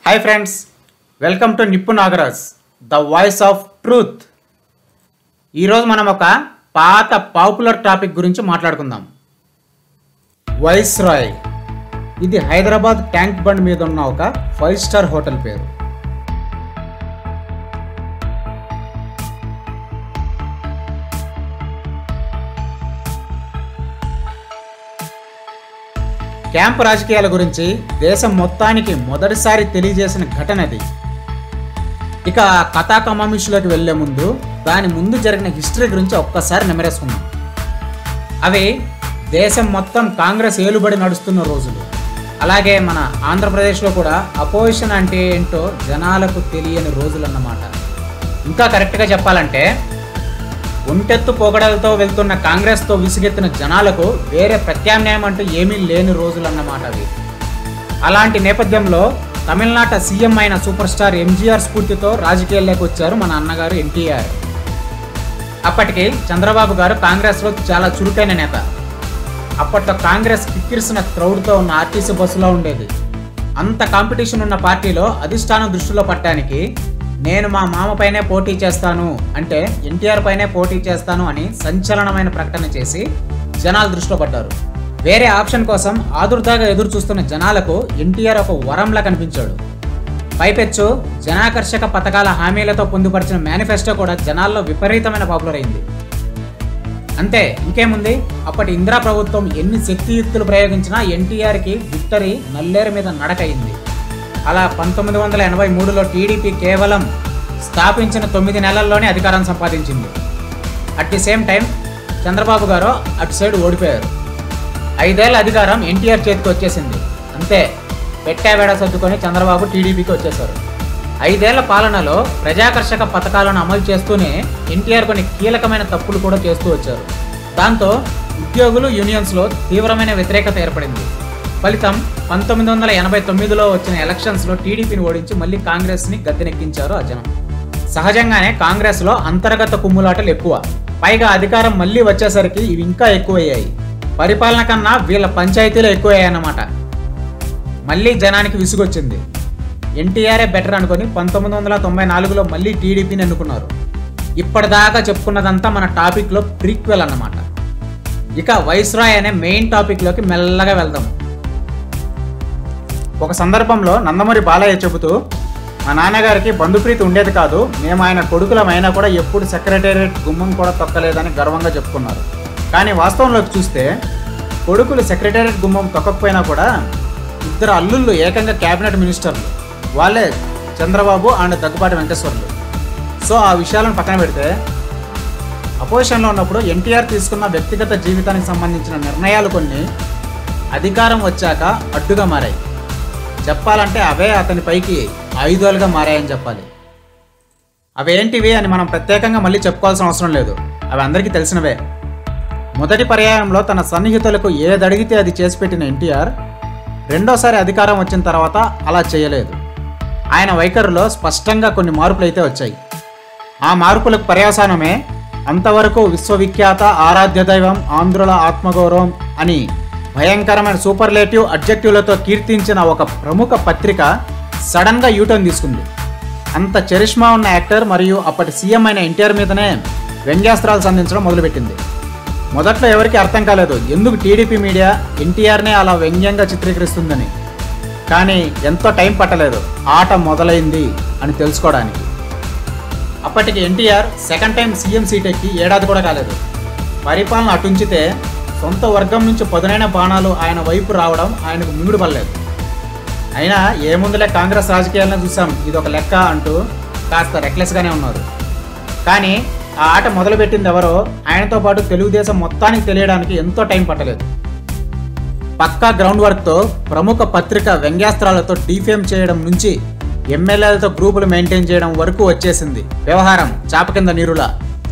hi friends welcome to Nippu Nagaraj the voice of truth ఈరోజు మనం ఒక పాత పాపులర్ టాపిక్ గురించి మాట్లాడుకుందాం వైస్ రాయ్ ఇది హైదరాబాద్ ట్యాంక్ బండ్ మీద ఉన్న ఒక ఫైవ్ స్టార్ హోటల్ పేరు క్యాంప్ రాజకీయాల గురించి దేశం మొత్తానికి మొదటిసారి తెలియజేసిన ఘటన అది ఇక కథా కమామిషులోకి వెళ్లే ముందు దాని ముందు జరిగిన హిస్టరీ గురించి ఒక్కసారి నెమరేసుకుందాం అవి దేశం మొత్తం కాంగ్రెస్ ఏలుబడి నడుస్తున్న రోజులు అలాగే మన ఆంధ్రప్రదేశ్లో కూడా అపోజిషన్ అంటే ఏంటో జనాలకు తెలియని రోజులు అన్నమాట ఇంకా కరెక్ట్గా చెప్పాలంటే ఒంటెత్తు పొగడలతో వెళ్తున్న కాంగ్రెస్తో విసిగెత్తిన జనాలకు వేరే ప్రత్యామ్నాయం అంటూ ఏమీ లేని రోజులన్నమాట అవి అలాంటి నేపథ్యంలో తమిళనాట సీఎం అయిన సూపర్ స్టార్ ఎంజీఆర్ స్ఫూర్తితో రాజకీయాల్లోకి వచ్చారు మన అన్నగారు ఎన్టీఆర్ అప్పటికి చంద్రబాబు గారు కాంగ్రెస్లో చాలా చురుకైన నేత అప్పట్లో కాంగ్రెస్ కిక్కిరిసిన క్రౌడ్తో ఉన్న ఆర్టీసీ బస్సులో ఉండేది అంత కాంపిటీషన్ ఉన్న పార్టీలో అధిష్టానం దృష్టిలో పట్టడానికి నేను మా మామ పైనే పోటీ చేస్తాను అంటే ఎన్టీఆర్ పైనే పోటీ చేస్తాను అని సంచలనమైన ప్రకటన చేసి జనాలు దృష్టిలో పడ్డారు వేరే ఆప్షన్ కోసం ఆదుర్దాగా ఎదురు చూస్తున్న జనాలకు ఎన్టీఆర్ ఒక వరంలా కనిపించాడు పైపెచ్చు జనాకర్షక పథకాల హామీలతో పొందుపరిచిన మేనిఫెస్టో కూడా జనాల్లో విపరీతమైన పాపులర్ అయింది అంతే ఇంకేముంది అప్పటి ఇందిరా ప్రభుత్వం ఎన్ని శక్తియుక్తులు ప్రయోగించినా ఎన్టీఆర్కి విక్టరీ నల్లేరు మీద నడకయింది అలా పంతొమ్మిది వందల ఎనభై మూడులో టీడీపీ కేవలం స్థాపించిన తొమ్మిది నెలల్లోనే అధికారం సంపాదించింది at the same time Chandrababu garu అటు సైడ్ ఓడిపోయారు ఐదేళ్ల అధికారం ఎన్టీఆర్ చేతికి వచ్చేసింది అంతే పెట్టాబేడ సర్దుకొని చంద్రబాబు టీడీపీకి వచ్చేశారు ఐదేళ్ల పాలనలో ప్రజాకర్షక పథకాలను అమలు చేస్తూనే ఎన్టీఆర్ కొన్ని కీలకమైన తప్పులు కూడా చేస్తూ వచ్చారు దాంతో ఉద్యోగులు యూనియన్స్లో తీవ్రమైన వ్యతిరేకత ఏర్పడింది ఫలితం పంతొమ్మిది వందల ఎనభై తొమ్మిదిలో వచ్చిన ఎలక్షన్స్లో టీడీపీని ఓడించి మళ్ళీ కాంగ్రెస్ని గద్దెనెక్కించారు ఆ జనం సహజంగానే కాంగ్రెస్లో అంతర్గత కుమ్ములాటలు ఎక్కువ పైగా అధికారం మళ్ళీ వచ్చేసరికి ఇవి ఇంకా ఎక్కువయ్యాయి పరిపాలన కన్నా వీళ్ళ పంచాయతీలు ఎక్కువయ్యాయన్నమాట మళ్ళీ జనానికి విసుగొచ్చింది ఎన్టీఆర్ఏ బెటర్ అనుకొని పంతొమ్మిది వందల తొంభై నాలుగులో మళ్ళీ టీడీపీని ఎన్నుకున్నారు ఇప్పటిదాకా చెప్పుకున్నదంతా మన టాపిక్లో ప్రీక్వెల్ అన్నమాట ఇక వైస్రాయ్ అనే మెయిన్ టాపిక్లోకి మెల్లగా వెళ్దాం ఒక సందర్భంలో నందమూరి బాలయ్య చెబుతూ మా నాన్నగారికి బంధుప్రీతి ఉండేది కాదు మేము ఆయన కొడుకులమైనా కూడా ఎప్పుడు సెక్రటేరియట్ గుమ్మం కూడా తొక్కలేదని గర్వంగా చెప్పుకున్నారు కానీ వాస్తవంలోకి చూస్తే కొడుకులు సెక్రటేరియట్ గుమ్మం తొక్కకపోయినా కూడా ఇద్దరు అల్లుళ్ళు ఏకంగా క్యాబినెట్ మినిస్టర్లు వాళ్ళే చంద్రబాబు అండ్ దగ్గుపాటి వెంకటేశ్వర్లు సో ఆ విషయాలను పక్కన పెడితే అపోజిషన్లో ఉన్నప్పుడు ఎన్టీఆర్ తీసుకున్న వ్యక్తిగత జీవితానికి సంబంధించిన నిర్ణయాలు కొన్ని అధికారం వచ్చాక అడ్డుగా మారాయి చెప్పాలంటే అవే అతని పైకి ఆయుధాలుగా మారాయని చెప్పాలి అవేంటివి అని మనం ప్రత్యేకంగా మళ్ళీ చెప్పుకోవాల్సిన అవసరం లేదు అవి అందరికీ తెలిసినవే మొదటి పర్యాయంలో తన సన్నిహితులకు ఏదడిగితే అది చేసి పెట్టిన ఎన్టీఆర్ రెండోసారి అధికారం వచ్చిన తర్వాత అలా చేయలేదు ఆయన వైఖరిలో స్పష్టంగా కొన్ని మార్పులు అయితే వచ్చాయి ఆ మార్పులకు పర్యవసానమే అంతవరకు విశ్వవిఖ్యాత ఆరాధ్య దైవం ఆంధ్రుల ఆత్మగౌరవం అని భయంకరమైన సూపర్లేటివ్ అబ్జెక్టివ్లతో కీర్తించిన ఒక ప్రముఖ పత్రిక సడన్గా యూటర్న్ తీసుకుంది అంత చరిష్మా ఉన్న యాక్టర్ మరియు అప్పటి సీఎం అయిన ఎన్టీఆర్ మీదనే వ్యంగ్యాస్త్రాలు సంధించడం మొదలుపెట్టింది మొదట్లో ఎవరికి అర్థం కాలేదు ఎందుకు టీడీపీ మీడియా ఎన్టీఆర్నే అలా వ్యంగ్యంగా చిత్రీకరిస్తుందని కానీ ఎంతో టైం పట్టలేదు ఆట మొదలైంది అని తెలుసుకోవడానికి అప్పటికి NTR second time CM seat ఎక్కి ఏడాది కూడా కాలేదు పరిపాలన అటుంచితే సొంత వర్గం నుంచి పదునైన బాణాలు ఆయన వైపు రావడం ఆయనకు మింగుడు పడలేదు అయినా ఏముందులే కాంగ్రెస్ రాజకీయాలను చూసాం ఇది ఒక లెక్క అంటూ కాస్త రెక్లెస్గానే ఉన్నారు కానీ ఆ ఆట మొదలుపెట్టింది ఎవరో ఆయనతో పాటు తెలుగుదేశం మొత్తానికి తెలియడానికి ఎంతో టైం పట్టలేదు పక్కా గ్రౌండ్ వర్క్తో ప్రముఖ పత్రిక వ్యంగ్యాస్త్రాలతో డీఫేమ్ చేయడం నుంచి ఎమ్మెల్యేలతో గ్రూపులు మెయింటైన్ చేయడం వరకు వచ్చేసింది వ్యవహారం చాప కింద నీరులా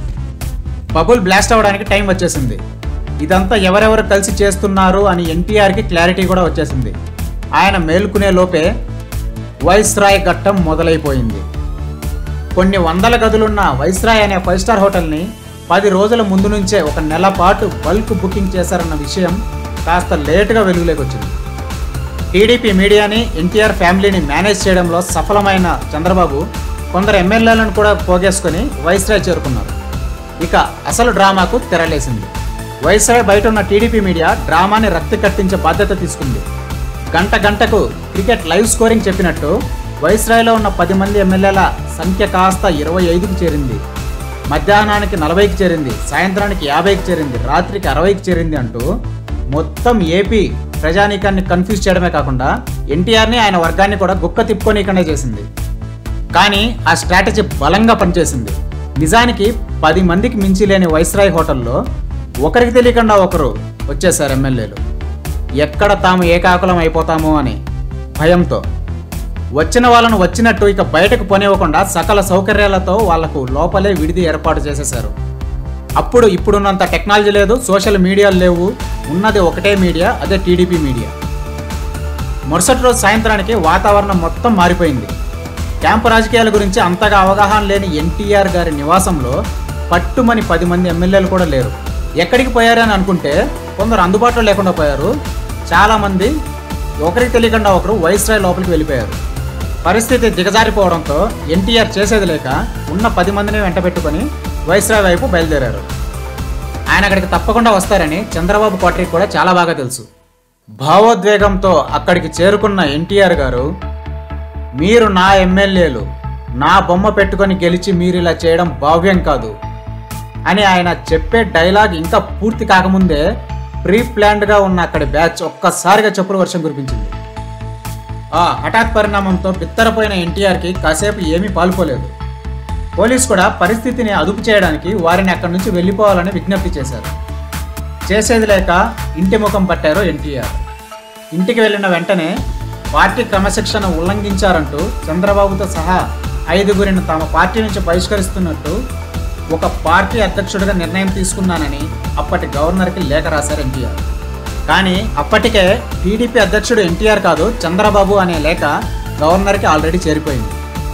బబుల్ బ్లాస్ట్ అవ్వడానికి టైం వచ్చేసింది ఇదంతా ఎవరెవరు కలిసి చేస్తున్నారు అని ఎన్టీఆర్కి క్లారిటీ కూడా వచ్చేసింది ఆయన మేల్కునే లోపే వైస్రాయ్ ఘట్టం మొదలైపోయింది కొన్ని వందల గదులున్న వైస్రాయ్ అనే ఫైవ్ స్టార్ హోటల్ని పది రోజుల ముందు నుంచే ఒక నెల పాటు బల్క్ బుకింగ్ చేశారన్న విషయం కాస్త లేటుగా వెలుగులోకి వచ్చింది టీడీపీ మీడియాని ఎన్టీఆర్ ఫ్యామిలీని మేనేజ్ చేయడంలో సఫలమైన చంద్రబాబు కొందరు ఎమ్మెల్యేలను కూడా పోగేసుకొని వైస్రాయ్ చేరుకున్నారు ఇక అసలు డ్రామాకు తెరలేసింది వైస్రాయ్ బయట ఉన్న టీడీపీ మీడియా డ్రామాని రక్తి కట్టించే బాధ్యత తీసుకుంది గంట గంటకు క్రికెట్ లైవ్ స్కోరింగ్ చెప్పినట్టు వైస్రాయ్లో ఉన్న పది మంది ఎమ్మెల్యేల సంఖ్య కాస్త ఇరవై ఐదుకు చేరింది మధ్యాహ్నానికి నలభైకి చేరింది సాయంత్రానికి యాభైకి చేరింది రాత్రికి అరవైకి చేరింది అంటూ మొత్తం ఏపీ ప్రజానీకాన్ని కన్ఫ్యూజ్ చేయడమే కాకుండా ఎన్టీఆర్ని ఆయన వర్గాన్ని కూడా గుక్క తిప్పుకోనీయకుండా చేసింది కానీ ఆ స్ట్రాటజీ బలంగా పనిచేసింది నిజానికి పది మందికి మించి లేని వైస్రాయ్ హోటల్లో ఒకరికి తెలియకుండా ఒకరు వచ్చేసారు ఎమ్మెల్యేలు ఎక్కడ తాము ఏకాకులం అయిపోతామో అని భయంతో వచ్చిన వాళ్ళను వచ్చినట్టు ఇక బయటకు పోనివ్వకుండా సకల సౌకర్యాలతో వాళ్లకు లోపలే విడిది ఏర్పాటు చేసేశారు అప్పుడు ఇప్పుడున్నంత టెక్నాలజీ లేదు సోషల్ మీడియాలు లేవు ఉన్నది ఒకటే మీడియా అదే టీడీపీ మీడియా మరుసటి రోజు సాయంత్రానికి వాతావరణం మొత్తం మారిపోయింది క్యాంపు రాజకీయాల గురించి అంతగా అవగాహన లేని ఎన్టీఆర్ గారి నివాసంలో పట్టుమని పది మంది ఎమ్మెల్యేలు కూడా లేరు ఎక్కడికి పోయారని అనుకుంటే కొందరు అందుబాటులో లేకుండా పోయారు చాలామంది ఒకరికి తెలియకుండా ఒకరు వైస్రాయ్ లోపలికి వెళ్ళిపోయారు పరిస్థితి దిగజారిపోవడంతో ఎన్టీఆర్ చేసేది లేక ఉన్న పది మందిని వెంట పెట్టుకొని వైస్రాయ్ వైపు బయలుదేరారు ఆయన అక్కడికి తప్పకుండా వస్తారని చంద్రబాబు కోటరికి కూడా చాలా బాగా తెలుసు భావోద్వేగంతో అక్కడికి చేరుకున్న ఎన్టీఆర్ గారు మీరు నా ఎమ్మెల్యేలు నా బొమ్మ పెట్టుకొని గెలిచి మీరు ఇలా చేయడం భావ్యం కాదు అని ఆయన చెప్పే డైలాగ్ ఇంకా పూర్తి కాకముందే ప్రీ ప్లాన్డ్గా ఉన్న అక్కడి బ్యాచ్ ఒక్కసారిగా చెప్పుల వర్షం కురిపించింది ఆ హఠాత్ పరిణామంతో బిత్తరపోయిన ఎన్టీఆర్కి కాసేపు ఏమీ పాల్పోలేదు పోలీస్ కూడా పరిస్థితిని అదుపు చేయడానికి వారిని అక్కడి నుంచి వెళ్ళిపోవాలని విజ్ఞప్తి చేశారు చేసేది లేక ఇంటి ముఖం పట్టారు ఎన్టీఆర్ ఇంటికి వెళ్ళిన వెంటనే పార్టీ క్రమశిక్షణ ఉల్లంఘించారంటూ చంద్రబాబుతో సహా ఐదుగురిని తమ పార్టీ నుంచి బహిష్కరిస్తున్నట్టు ఒక పార్టీ అధ్యక్షుడిగా నిర్ణయం తీసుకున్నానని అప్పటి గవర్నర్కి లేఖ రాశారు ఎన్టీఆర్ కానీ అప్పటికే టీడీపీ అధ్యక్షుడు ఎన్టీఆర్ కాదు చంద్రబాబు అనే లేఖ గవర్నర్కి ఆల్రెడీ చేరిపోయింది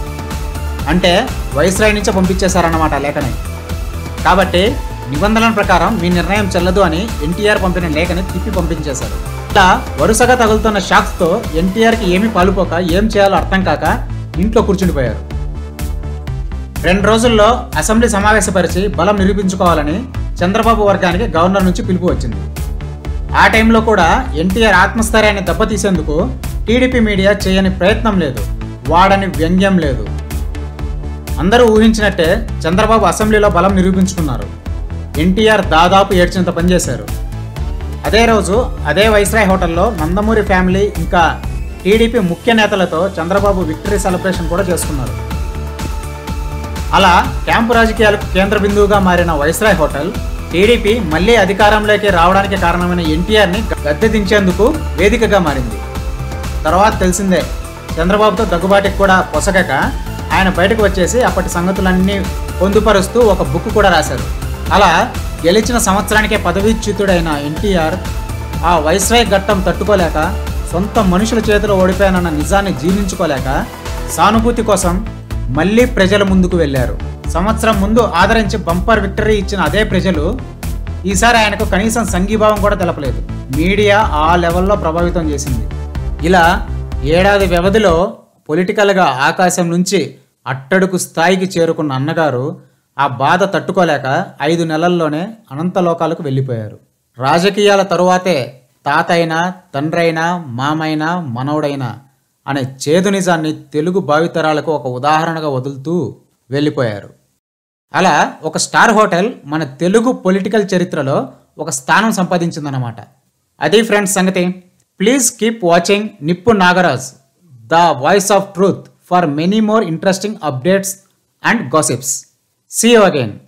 అంటే వైస్రాయ్ నుంచే పంపించేశారన్నమాట ఆ లేఖని కాబట్టి నిబంధనల ప్రకారం మీ నిర్ణయం చెల్లదు అని ఎన్టీఆర్ పంపిన లేఖని తిప్పి పంపించేశారు ఇట్లా వరుసగా తగులుతున్న షాక్స్తో ఎన్టీఆర్కి ఏమీ పాలుపోక ఏం చేయాలో అర్థం కాక ఇంట్లో కూర్చుండిపోయారు రెండు రోజుల్లో అసెంబ్లీ సమావేశపరిచి బలం నిరూపించుకోవాలని చంద్రబాబు వర్గానికి గవర్నర్ నుంచి పిలుపు వచ్చింది ఆ టైంలో కూడా ఎన్టీఆర్ ఆత్మస్థైర్యాన్ని దెబ్బతీసేందుకు టీడీపీ మీడియా చేయని ప్రయత్నం లేదు వాడని వ్యంగ్యం లేదు అందరూ ఊహించినట్టే చంద్రబాబు అసెంబ్లీలో బలం నిరూపించుకున్నారు ఎన్టీఆర్ దాదాపు ఏడ్చినంత పనిచేశారు అదే రోజు అదే వైస్రాయ్ హోటల్లో నందమూరి ఫ్యామిలీ ఇంకా టీడీపీ ముఖ్య నేతలతో చంద్రబాబు విక్టరీ సెలబ్రేషన్ కూడా చేసుకున్నారు అలా క్యాంపు రాజకీయాలకు కేంద్ర బిందువుగా మారిన వైస్రాయ్ హోటల్ టీడీపీ మళ్ళీ అధికారంలోకి రావడానికి కారణమైన ఎన్టీఆర్ని గద్దె దించేందుకు వేదికగా మారింది తర్వాత తెలిసిందే చంద్రబాబుతో దగ్గుబాటికి కూడా పొసగక ఆయన బయటకు వచ్చేసి అప్పటి సంగతులన్నీ పొందుపరుస్తూ ఒక బుక్ కూడా రాశారు అలా గెలిచిన సంవత్సరానికే పదవీచ్యుతుడైన ఎన్టీఆర్ ఆ వైస్రాయ్ ఘట్టం తట్టుకోలేక సొంత మనుషుల చేతిలో ఓడిపోయానన్న నిజాన్ని జీర్ణించుకోలేక సానుభూతి కోసం మళ్ళీ ప్రజల ముందుకు వెళ్ళారు సంవత్సరం ముందు ఆదరించి బంపర్ విక్టరీ ఇచ్చిన అదే ప్రజలు ఈసారి ఆయనకు కనీసం సంఘీభావం కూడా తెలపలేదు మీడియా ఆ లెవెల్లో ప్రభావితం చేసింది ఇలా ఏడాది వ్యవధిలో పొలిటికల్గా ఆకాశం నుంచి అట్టడుకు స్థాయికి చేరుకున్న అన్నగారు ఆ బాధ తట్టుకోలేక ఐదు నెలల్లోనే అనంతలోకాలకు వెళ్ళిపోయారు రాజకీయాల తరువాతే తాతైనా తండ్రైనా మామైనా మనవడైనా అనే చేదు నిజాన్ని తెలుగు భావితరాలకు ఒక ఉదాహరణగా వదులుతూ వెళ్ళిపోయారు అలా ఒక స్టార్ హోటల్ మన తెలుగు పొలిటికల్ చరిత్రలో ఒక స్థానం సంపాదించిందన్నమాట అది ఫ్రెండ్స్ సంగతి please keep watching Nippu Nagaraj the voice of truth for many more interesting updates and gossips see you again